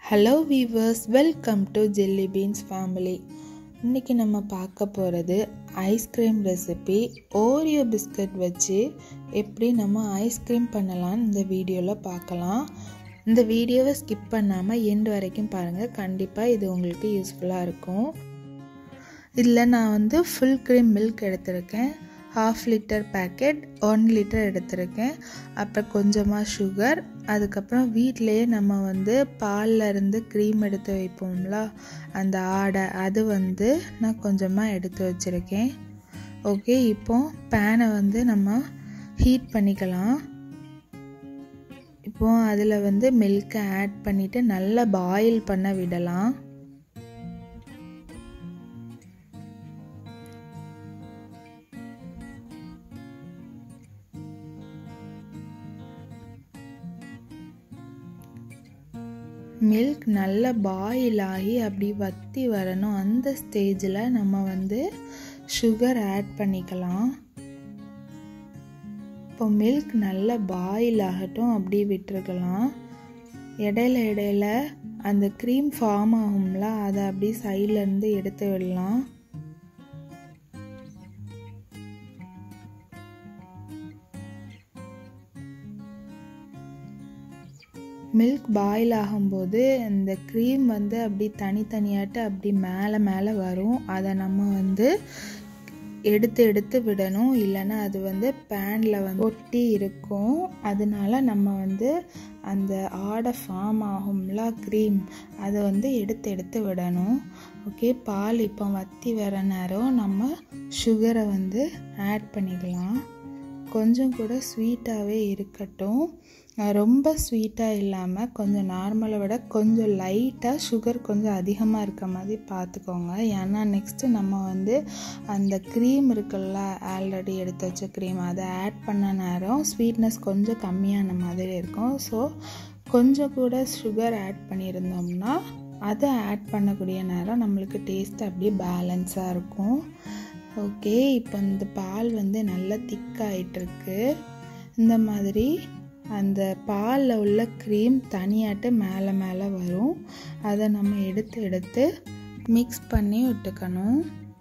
hello viewers welcome to jelly beans family இன்றைக்கி நம்ம பார்க்க போகிறது ஐஸ்கிரீம் ரெசிபி ஓரியோ பிஸ்கட் வச்சு எப்படி நம்ம ஐஸ்கிரீம் பண்ணலான்னு இந்த வீடியோவில் பார்க்கலாம் இந்த வீடியோவை ஸ்கிப் பண்ணாமல் எண்டு வரைக்கும் பாருங்கள் கண்டிப்பாக இது உங்களுக்கு யூஸ்ஃபுல்லாக இருக்கும் இதில் நான் வந்து ஃபுல் க்ரீம் மில்க் எடுத்திருக்கேன் half litre packet one litre எடுத்திருக்கேன் அப்புறம் கொஞ்சமாக சுகர் அதுக்கப்புறம் வீட்டிலையே நம்ம வந்து பாலில் இருந்து க்ரீம் எடுத்து வைப்போம்ல அந்த ஆடை அது வந்து நான் கொஞ்சமாக எடுத்து வச்சுருக்கேன் ஓகே இப்போ பேனை வந்து நம்ம ஹீட் பண்ணிக்கலாம் இப்போ அதில் வந்து மில்கை ஆட் பண்ணிவிட்டு நல்லா பாயில் பண்ண விடலாம் மில்க் நல்லா பாயில் ஆகி அப்படி வத்தி வரணும் அந்த ஸ்டேஜில் நம்ம வந்து சுகர் ஆட் பண்ணிக்கலாம் இப்போ மில்க் நல்லா பாயில் ஆகட்டும் அப்படி விட்டுருக்கலாம் இடையில இடையில அந்த க்ரீம் ஃபார்ம் ஆகும்ல அதை அப்படி சைட்லேருந்து எடுத்து விடலாம் மில்க் பாயில் ஆகும்போது இந்த க்ரீம் வந்து அப்படி தனித்தனியாட்டு அப்படி மேலே மேலே வரும் அதை நம்ம வந்து எடுத்து எடுத்து விடணும் இல்லைன்னா அது வந்து பேனில் வந்து ஒட்டி இருக்கும் அதனால நம்ம வந்து அந்த ஆடை ஃபார்ம் ஆகும்ல க்ரீம் அதை வந்து எடுத்து எடுத்து விடணும் ஓகே பால் இப்போ வத்தி வர நேரம் நம்ம சுகரை வந்து ஆட் பண்ணிக்கலாம் கொஞ்சம் கூட ஸ்வீட்டாகவே இருக்கட்டும் ரொம்ப ஸ்வீட்டாக இல்லாமல் கொஞ்சம் நார்மலை விட கொஞ்சம் லைட்டாக சுகர் கொஞ்சம் அதிகமாக இருக்க மாதிரி பார்த்துக்கோங்க ஏன்னா நெக்ஸ்ட்டு நம்ம வந்து அந்த க்ரீம் இருக்குல்ல ஆல்ரெடி எடுத்து வச்ச க்ரீம் அதை ஆட் பண்ண நேரம் ஸ்வீட்னஸ் கொஞ்சம் கம்மியான மாதிரி இருக்கும் ஸோ கொஞ்சம் கூட சுகர் ஆட் பண்ணியிருந்தோம்னா அதை ஆட் பண்ணக்கூடிய நேரம் நம்மளுக்கு டேஸ்ட் அப்படியே பேலன்ஸாக இருக்கும் ஓகே இப்போ இந்த பால் வந்து நல்லா திக்காயிட்டிருக்கு இந்த மாதிரி அந்த பாலில் உள்ள க்ரீம் தனியாட்டு மேலே மேலே வரும் அதை நம்ம எடுத்து எடுத்து மிக்ஸ் பண்ணி விட்டுக்கணும்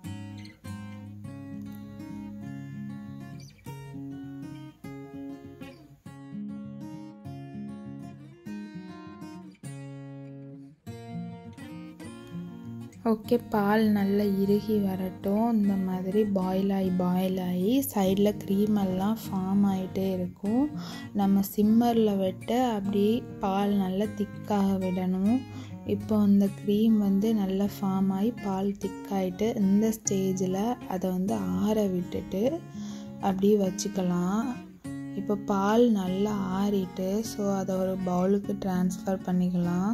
ஓகே பால் நல்லா இறுகி வரட்டும் இந்த மாதிரி பாயில் ஆகி பாயில் ஆகி சைடில் க்ரீம் எல்லாம் ஃபார்ம் ஆகிட்டே இருக்கும் நம்ம சிம்மரில் விட்டு அப்படி பால் நல்லா திக்காக விடணும் இப்போ அந்த க்ரீம் வந்து நல்லா ஃபார்ம் ஆகி பால் திக்காயிட்டு இந்த ஸ்டேஜில் அதை வந்து ஆற விட்டுட்டு அப்படி வச்சுக்கலாம் இப்போ பால் நல்லா ஆறிட்டு ஸோ அதை ஒரு பவுலுக்கு ட்ரான்ஸ்ஃபர் பண்ணிக்கலாம்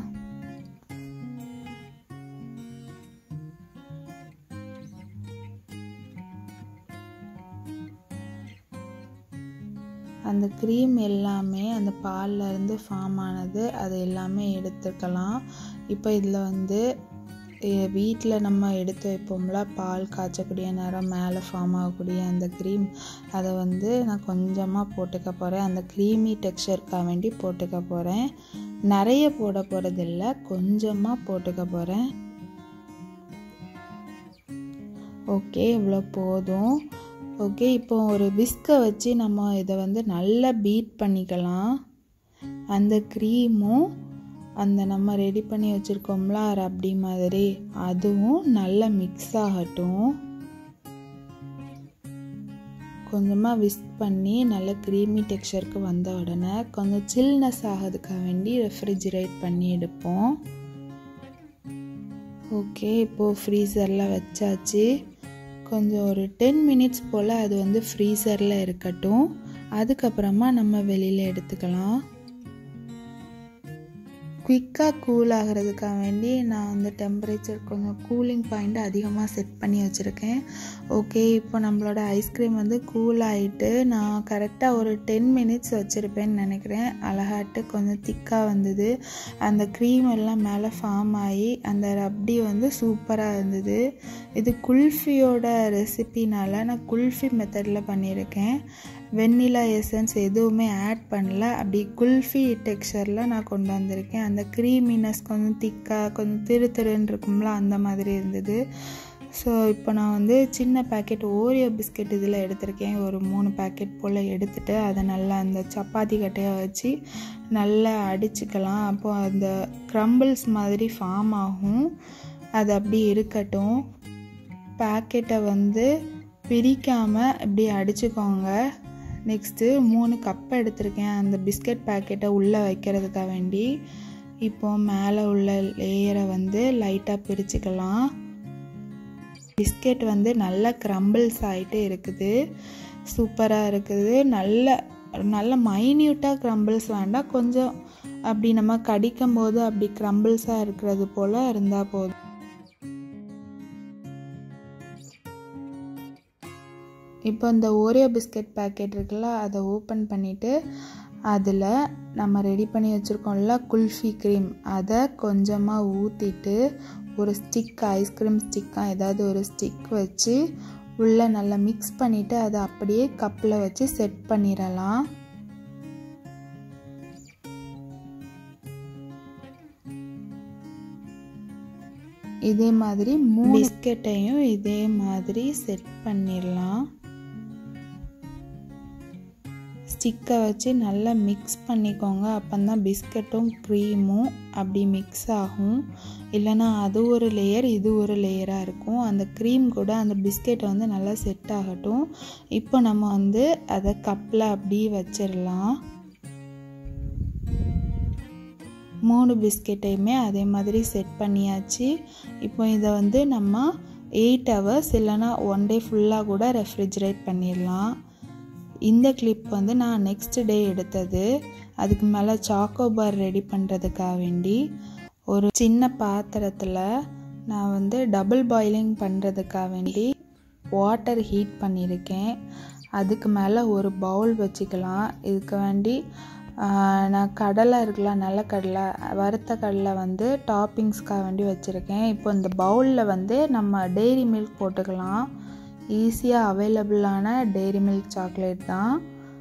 அந்த க்ரீம் எல்லாமே அந்த பாலில் இருந்து ஃபார்ம் ஆனது அது எல்லாமே எடுத்துக்கலாம் இப்போ இதில் வந்து வீட்டில் நம்ம எடுத்து வைப்போம்ல பால் காய்ச்சக்கூடிய நேரம் மேலே ஃபார்ம் ஆகக்கூடிய அந்த க்ரீம் அதை வந்து நான் கொஞ்சமாக போட்டுக்க போகிறேன் அந்த க்ரீமி டெக்ஸ்சருக்காக வேண்டி போட்டுக்க போகிறேன் நிறைய போட போகிறதில்ல கொஞ்சமாக போட்டுக்க போகிறேன் ஓகே இவ்வளோ போதும் ஓகே இப்போ ஒரு விஸ்கை வச்சு நம்ம இதை வந்து நல்லா பீட் பண்ணிக்கலாம் அந்த க்ரீமும் அந்த நம்ம ரெடி பண்ணி வச்சுருக்கோம்ல ரப்டி மாதிரி அதுவும் நல்லா மிக்ஸ் ஆகட்டும் கொஞ்சமாக விஸ்க் பண்ணி நல்ல க்ரீமி டெக்ஸ்சருக்கு வந்த உடனே கொஞ்சம் சில்னஸ் ஆகிறதுக்காக வேண்டி ரெஃப்ரிஜிரேட் பண்ணி எடுப்போம் ஓகே இப்போது ஃப்ரீசரில் வச்சாச்சு கொஞ்சம் ஒரு டென் மினிட்ஸ் போல் அது வந்து ஃப்ரீசரில் இருக்கட்டும் அதுக்கப்புறமா நம்ம வெளியில் எடுத்துக்கலாம் குயிக்காக கூல் ஆகிறதுக்காக வேண்டி நான் வந்து டெம்பரேச்சர் கொஞ்சம் கூலிங் பாயிண்ட் அதிகமாக செட் பண்ணி வச்சுருக்கேன் ஓகே இப்போ நம்மளோட ஐஸ்கிரீம் வந்து கூல் ஆகிட்டு நான் கரெக்டாக ஒரு டென் மினிட்ஸ் வச்சுருப்பேன்னு நினைக்கிறேன் அழகாட்டு கொஞ்சம் திக்காக வந்தது அந்த க்ரீம் எல்லாம் மேலே ஃபார்ம் ஆகி அந்த ரப்டி வந்து சூப்பராக இருந்தது இது குல்ஃபியோட ரெசிபினால் நான் குல்ஃபி மெத்தடில் பண்ணியிருக்கேன் வெண்ணிலா எசன்ஸ் எதுவுமே ஆட் பண்ணல அப்படி குல்ஃபி டெக்ஸ்சரில் நான் கொண்டு வந்திருக்கேன் அந்த க்ரீமினஸ் கொஞ்சம் திக்காக கொஞ்சம் திரு திருன்னு இருக்கும்ல அந்த மாதிரி இருந்தது ஸோ இப்போ நான் வந்து சின்ன பேக்கெட் ஓரியோ பிஸ்கெட் இதில் எடுத்திருக்கேன் ஒரு மூணு பேக்கெட் போல் எடுத்துகிட்டு அதை நல்லா அந்த சப்பாத்தி கட்டையை வச்சு நல்லா அடிச்சுக்கலாம் அப்போ அந்த க்ரம்பிள்ஸ் மாதிரி ஃபார்ம் ஆகும் அது அப்படி இருக்கட்டும் பேக்கெட்டை வந்து பிரிக்காமல் இப்படி அடிச்சுக்கோங்க நெக்ஸ்ட்டு மூணு கப் எடுத்திருக்கேன் அந்த பிஸ்கட் பேக்கெட்டை உள்ளே வைக்கிறதுக்காக வேண்டி இப்போ மேலே உள்ள லேயரை வந்து லைட்டாக பிரிச்சுக்கலாம் பிஸ்கெட் வந்து நல்ல க்ரம்பிள்ஸ் ஆகிட்டு இருக்குது சூப்பராக இருக்குது நல்ல நல்ல மைன்யூட்டாக க்ரம்பிள்ஸ் வேண்டாம் கொஞ்சம் அப்படி நம்ம கடிக்கும் போது அப்படி க்ரம்பிள்ஸாக இருக்கிறது போல் இருந்தால் போதும் இப்போ இந்த ஓரியோ பிஸ்கட் பேக்கெட் இருக்குல்ல அதை ஓப்பன் பண்ணிவிட்டு அதில் நம்ம ரெடி பண்ணி வச்சுருக்கோம்ல குல்ஃபி க்ரீம் அதை கொஞ்சமாக ஊற்றிட்டு ஒரு ஸ்டிக் ஐஸ்கிரீம் ஸ்டிக்காக ஏதாவது ஒரு ஸ்டிக் வச்சு உள்ளே நல்லா மிக்ஸ் பண்ணிவிட்டு அதை அப்படியே கப்பில் வச்சு செட் பண்ணிடலாம் இதே மாதிரி மூணு பிஸ்கெட்டையும் இதே மாதிரி செட் பண்ணிடலாம் ஸ்டிக்கை வச்சு நல்லா மிக்ஸ் பண்ணிக்கோங்க அப்போ தான் பிஸ்கட்டும் க்ரீமும் அப்படி மிக்ஸ் ஆகும் இல்லைனா அது ஒரு லேயர் இது ஒரு லேயராக இருக்கும் அந்த க்ரீம் கூட அந்த பிஸ்கெட் வந்து நல்லா செட் ஆகட்டும் இப்போ நம்ம வந்து அதை கப்பில் அப்படி வச்சிடலாம் மூணு பிஸ்கெட்டையுமே அதே மாதிரி செட் பண்ணியாச்சு இப்போ இதை வந்து நம்ம எயிட் ஹவர்ஸ் இல்லைனா ஒன் டே ஃபுல்லாக கூட ரெஃப்ரிஜரேட் பண்ணிடலாம் இந்த கிளிப் வந்து நான் நெக்ஸ்ட் டே எடுத்தது அதுக்கு மேலே சாக்கோபார் ரெடி பண்ணுறதுக்காக வேண்டி ஒரு சின்ன பாத்திரத்தில் நான் வந்து டபுள் பாயிலிங் பண்ணுறதுக்காக வேண்டி வாட்டர் ஹீட் பண்ணியிருக்கேன் அதுக்கு மேலே ஒரு பவுல் வச்சுக்கலாம் இதுக்கு வேண்டி நான் கடலை இருக்குல்ல நல்ல கடலை வறுத்த கடலை வந்து டாப்பிங்ஸ்க்காக வேண்டி வச்சுருக்கேன் இப்போ இந்த பவுலில் வந்து நம்ம டெய்ரி மில்க் போட்டுக்கலாம் ஈஸியாக அவைலபிளான டெய்ரி மில்க் சாக்லேட் தான்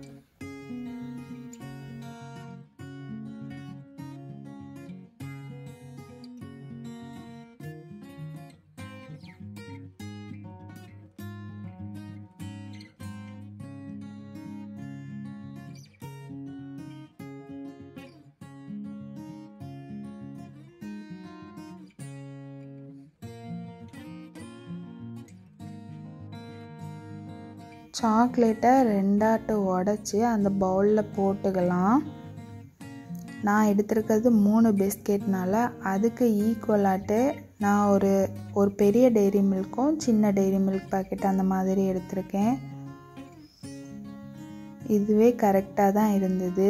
சாக்லேட்டை ரெண்டாட்டு உடச்சி அந்த பவுலில் போட்டுக்கலாம் நான் எடுத்திருக்கிறது மூணு பிஸ்கெட்னால அதுக்கு ஈக்குவலாட்டு நான் ஒரு ஒரு பெரிய டெய்ரி மில்க்கும் சின்ன டெய்ரி மில்க் பாக்கெட் அந்த மாதிரி எடுத்திருக்கேன் இதுவே கரெக்டாக தான் இருந்தது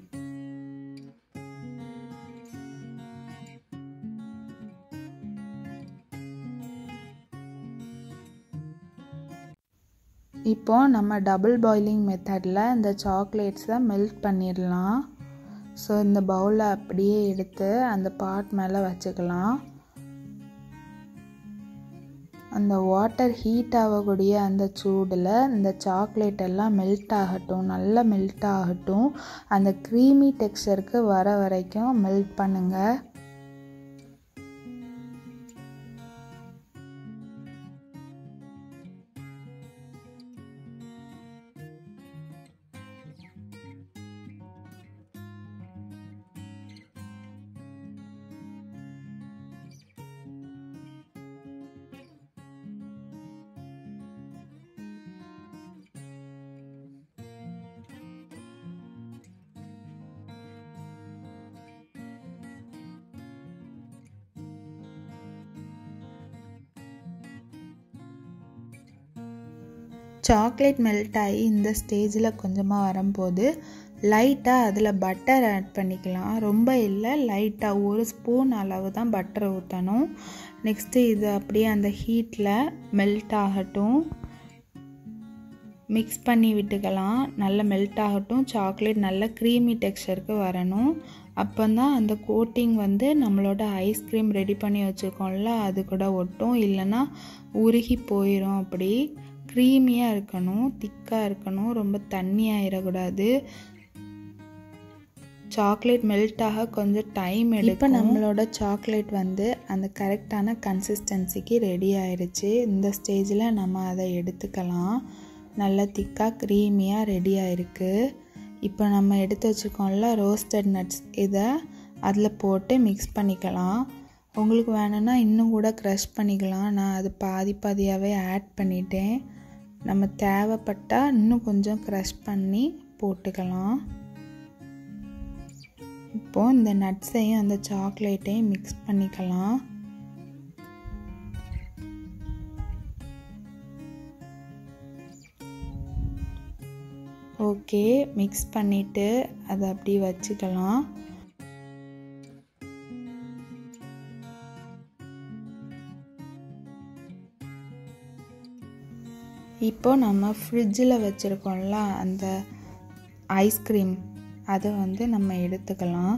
இப்போ நம்ம டபுள் பாயிலிங் மெத்தடில் இந்த சாக்லேட்ஸை மெல்ட் பண்ணிடலாம் ஸோ இந்த பவுலை அப்படியே எடுத்து அந்த பாட் மேலே வச்சுக்கலாம் அந்த வாட்டர் ஹீட் ஆகக்கூடிய அந்த சூடில் இந்த சாக்லேட் எல்லாம் மெல்ட் ஆகட்டும் நல்லா மெல்ட் ஆகட்டும் அந்த க்ரீமி டெக்ஸ்சருக்கு வர வரைக்கும் மெல்ட் பண்ணுங்கள் சாக்லேட் மெல்ட் ஆகி இந்த ஸ்டேஜில் கொஞ்சமாக வரும்போது லைட்டாக அதில் பட்டர் ஆட் பண்ணிக்கலாம் ரொம்ப இல்லை லைட்டாக ஒரு ஸ்பூன் அளவு தான் பட்டர் ஊற்றணும் நெக்ஸ்ட்டு இது அப்படியே அந்த ஹீட்டில் மெல்ட் ஆகட்டும் மிக்ஸ் பண்ணி விட்டுக்கலாம் நல்லா மெல்ட் ஆகட்டும் சாக்லேட் நல்ல க்ரீமி டெக்ஸ்சருக்கு வரணும் அப்போ தான் அந்த கோட்டிங் வந்து நம்மளோட ஐஸ்கிரீம் ரெடி பண்ணி வச்சுருக்கோம்ல அது கூட ஒட்டும் இல்லைன்னா உருகி போயிடும் அப்படி க்ரீமியாக இருக்கணும் திக்காக இருக்கணும் ரொம்ப தண்ணி ஆயிடக்கூடாது சாக்லேட் மெல்ட் ஆக கொஞ்சம் டைம் எடுக்கும் இப்போ நம்மளோட சாக்லேட் வந்து அந்த கரெக்டான கன்சிஸ்டன்சிக்கு ரெடி ஆயிடுச்சு இந்த ஸ்டேஜில் நம்ம அதை எடுத்துக்கலாம் நல்லா திக்காக க்ரீமியாக ரெடி ஆயிருக்கு இப்போ நம்ம எடுத்து வச்சுருக்கோம்ல ரோஸ்டட் நட்ஸ் இதை அதில் போட்டு மிக்ஸ் பண்ணிக்கலாம் உங்களுக்கு வேணும்னா இன்னும் கூட க்ரஷ் பண்ணிக்கலாம் நான் அது பாதி பாதியாகவே ஆட் பண்ணிட்டேன் நம்ம தேவைப்பட்டால் இன்னும் கொஞ்சம் க்ரஷ் பண்ணி போட்டுக்கலாம் இப்போது இந்த நட்ஸையும் அந்த சாக்லேட்டையும் மிக்ஸ் பண்ணிக்கலாம் ஓகே மிக்ஸ் பண்ணிவிட்டு அதை அப்படி வச்சுக்கலாம் இப்போ நம்ம ஃப்ரிட்ஜில் வச்சுருக்கோம்ல அந்த ஐஸ்கிரீம் அதை வந்து நம்ம எடுத்துக்கலாம்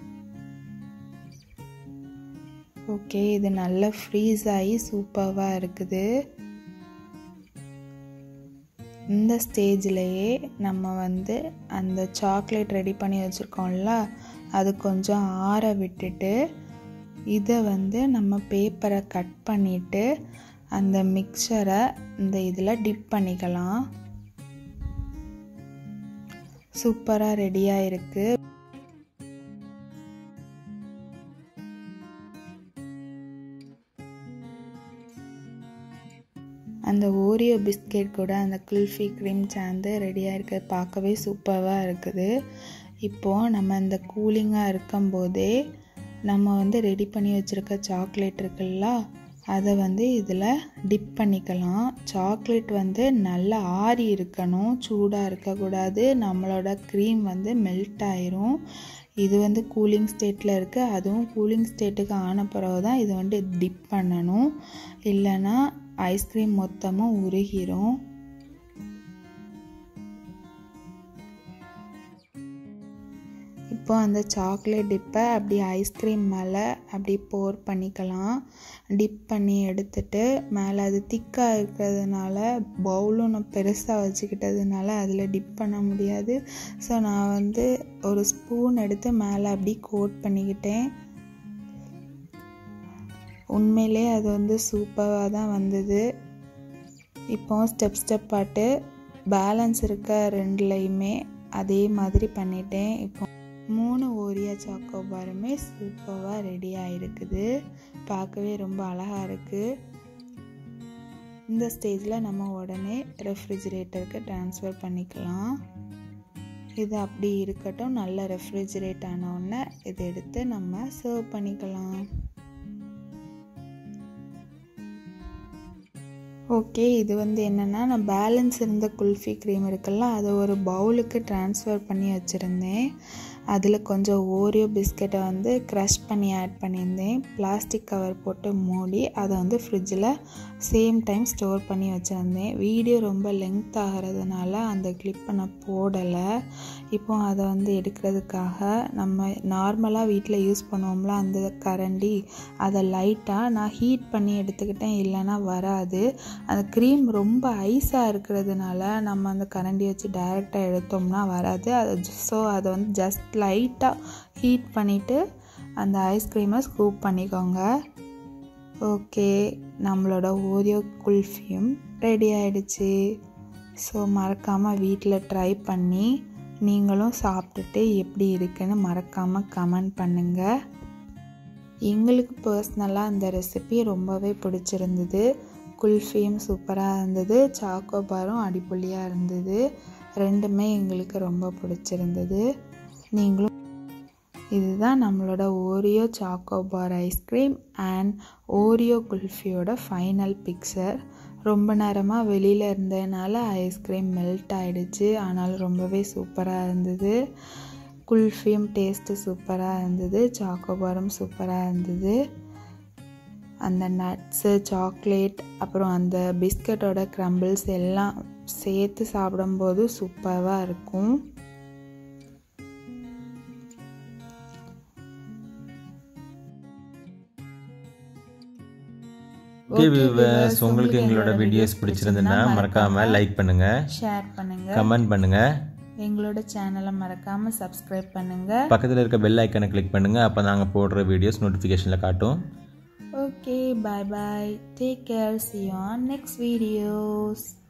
ஓகே இது நல்லா ஃப்ரீஸ் ஆகி சூப்பராக இருக்குது இந்த ஸ்டேஜ்லேயே நம்ம வந்து அந்த சாக்லேட் ரெடி பண்ணி வச்சுருக்கோம்ல அது கொஞ்சம் ஆற விட்டுட்டு இதை வந்து நம்ம பேப்பரை கட் பண்ணிவிட்டு அந்த மிக்சரை இந்த இதில் டிப் பண்ணிக்கலாம் சூப்பராக ரெடியாக இருக்குது அந்த ஓரியோ பிஸ்கெட் கூட அந்த குல்ஃபி க்ரீம் சேர்ந்து ரெடியாக இருக்குது பார்க்கவே சூப்பராக இருக்குது இப்போது நம்ம இந்த கூலிங்காக இருக்கும்போதே நம்ம வந்து ரெடி பண்ணி வச்சுருக்க சாக்லேட் இருக்குல்ல அதை வந்து இதில் டிப் பண்ணிக்கலாம் சாக்லேட் வந்து நல்லா ஆறி இருக்கணும் சூடாக இருக்கக்கூடாது நம்மளோட க்ரீம் வந்து மெல்ட் ஆயிரும் இது வந்து கூலிங் ஸ்டேட்டில் இருக்குது அதுவும் கூலிங் ஸ்டேட்டுக்கு ஆன பிறகு தான் இது வந்து டிப் பண்ணணும் இல்லைன்னா ஐஸ்கிரீம் மொத்தமாக உருகிரும் இப்போ அந்த சாக்லேட் டிப்பை அப்படி ஐஸ்கிரீம் மேலே அப்படி போர் பண்ணிக்கலாம் டிப் பண்ணி எடுத்துட்டு மேலே அது திக்காக இருக்கிறதுனால பவுலும் நான் பெருசாக வச்சுக்கிட்டதுனால அதில் டிப் பண்ண முடியாது ஸோ நான் வந்து ஒரு ஸ்பூன் எடுத்து மேலே அப்படி கோட் பண்ணிக்கிட்டேன் உண்மையிலே அது வந்து சூப்பராக தான் வந்தது இப்போ ஸ்டெப் ஸ்டெப் பாட்டு பேலன்ஸ் இருக்க ரெண்டுலையுமே அதே மாதிரி பண்ணிட்டேன் இப்போ மூணு ஓரியா சாக்கோபாருமே சூப்பராக ரெடி ஆகிருக்குது பார்க்கவே ரொம்ப அழகாக இருக்குது இந்த ஸ்டேஜில் நம்ம உடனே ரெஃப்ரிஜிரேட்டருக்கு ட்ரான்ஸ்ஃபர் பண்ணிக்கலாம் இது அப்படி இருக்கட்டும் நல்லா ரெஃப்ரிஜிரேட் ஆனவுடனே இதை எடுத்து நம்ம சர்வ் பண்ணிக்கலாம் ஓகே இது வந்து என்னென்னா நான் பேலன்ஸ் இருந்த குல்ஃபி க்ரீம் இருக்குல்ல அதை ஒரு பவுலுக்கு ட்ரான்ஸ்ஃபர் பண்ணி வச்சுருந்தேன் அதில் கொஞ்சம் ஓரியோ பிஸ்கெட்டை வந்து க்ரஷ் பண்ணி ஆட் பண்ணியிருந்தேன் பிளாஸ்டிக் கவர் போட்டு மூடி அதை வந்து ஃப்ரிட்ஜில் சேம் டைம் ஸ்டோர் பண்ணி வச்சுருந்தேன் வீடியோ ரொம்ப லெங்க் ஆகிறதுனால அந்த கிளிப்பை நான் போடலை இப்போ அதை வந்து எடுக்கிறதுக்காக நம்ம நார்மலாக வீட்டில் யூஸ் பண்ணுவோம்ல அந்த கரண்டி அதை லைட்டாக நான் ஹீட் பண்ணி எடுத்துக்கிட்டேன் இல்லைன்னா வராது அந்த க்ரீம் ரொம்ப ஐஸாக இருக்கிறதுனால நம்ம அந்த கரண்டி வச்சு டைரெக்டாக எடுத்தோம்னா வராது அது ஸோ அதை வந்து ஜஸ்ட் லைட்டாக ஹீட் பண்ணிவிட்டு அந்த ஐஸ்கிரீமை ஸ்கூப் பண்ணிக்கோங்க ஓகே நம்மளோட ஓரியோ குல்ஃபியும் ரெடி ஆயிடுச்சு ஸோ மறக்காமல் வீட்டில் ட்ரை பண்ணி நீங்களும் சாப்பிட்டுட்டு எப்படி இருக்குன்னு மறக்காமல் கமெண்ட் பண்ணுங்கள் எங்களுக்கு பர்சனலாக அந்த ரெசிபி ரொம்பவே பிடிச்சிருந்தது குல்ஃபியும் சூப்பராக இருந்தது சாக்கோபாரும் அடிப்பொலியாக இருந்தது ரெண்டுமே எங்களுக்கு ரொம்ப பிடிச்சிருந்தது நீங்களும் இதுதான் நம்மளோட Oreo chocobar ice cream and Oreo குல்ஃபியோட ஃபைனல் பிக்சர் ரொம்ப நேரமாக வெளியில் இருந்ததுனால ஐஸ்கிரீம் மெல்ட் ஆகிடுச்சு ஆனாலும் ரொம்பவே சூப்பராக இருந்தது குல்ஃபியும் டேஸ்ட்டு சூப்பராக இருந்தது சாக்கோபாரும் சூப்பராக இருந்தது அந்த நட்ஸு சாக்லேட் அப்புறம் அந்த பிஸ்கட்டோட க்ரம்பிள்ஸ் எல்லாம் சேர்த்து சாப்பிடும்போது சூப்பராக இருக்கும் ஓகே வியூவர்ஸ் உங்களுக்கு எங்களோட வீடியோஸ் பிடிச்சிருந்துன்னா மறக்காம லைக் பண்ணுங்க ஷேர் பண்ணுங்க கமெண்ட் பண்ணுங்க எங்களோட சேனலை மறக்காம சப்ஸ்கிரைப் பண்ணுங்க பக்கத்தில் இருக்க பெல் ஐக்கனை கிளிக் பண்ணுங்க அப்போ நாங்கள் போடுற வீடியோஸ் நோட்டிஃபிகேஷனில் காட்டும் okay bye bye take care see on next videos